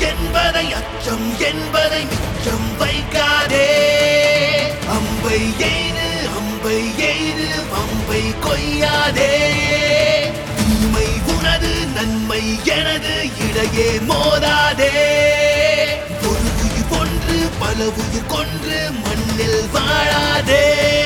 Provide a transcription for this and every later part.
என்பதை அச்சம் என்பதை மிச்சம் வைக்காதே அம்பை எய்து அம்பை எய்து அம்பை கொய்யாதே தீமை உனது நன்மை எனது இடையே மோதாதே ஒரு உயிர் கொன்று பல உயிர் கொன்று மண்ணில் வாழாதே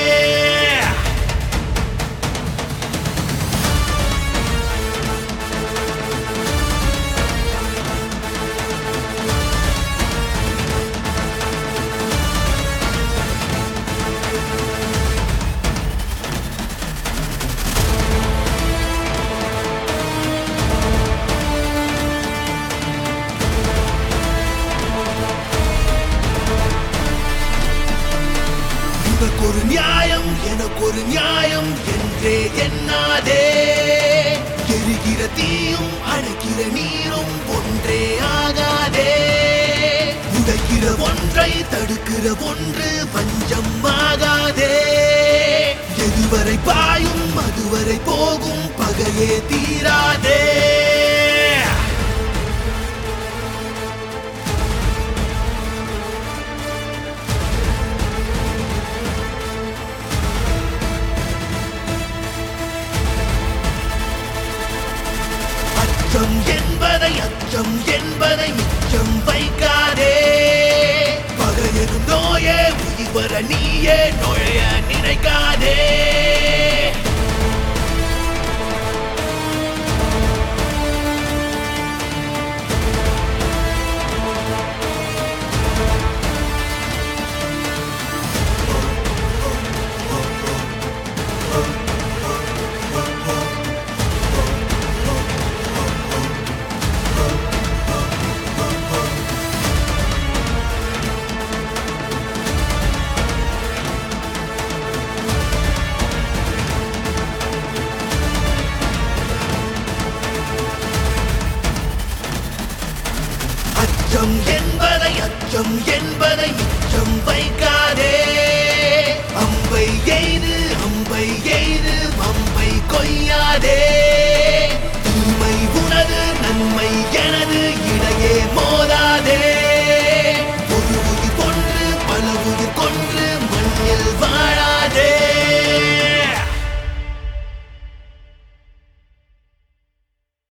உனக்கு ஒரு நியாயம் எனக்கு ஒரு நியாயம் என்றே எண்ணாதே எரிகிற தீயும் அணைக்கிற நீரும் ஒன்றே ஆகாதே உடைக்கிற ஒன்றை தடுக்கிற ஒன்று பஞ்சம் ஆகாதே எதுவரை பாயும் அதுவரை போகும் பகையே தீராதே அச்சம் என்பதை அச்சம் என்பதை மிச்சம் வைக்காதே பகையெனும் நோயே உயிர் வர நீயே நுழைய நினைக்காதே அச்சம் என்பதை அச்சம் என்பதை மிச்சம் வைக்காதே அம்பை எய்து அம்பை எய்து அம்பை கொய்யாதே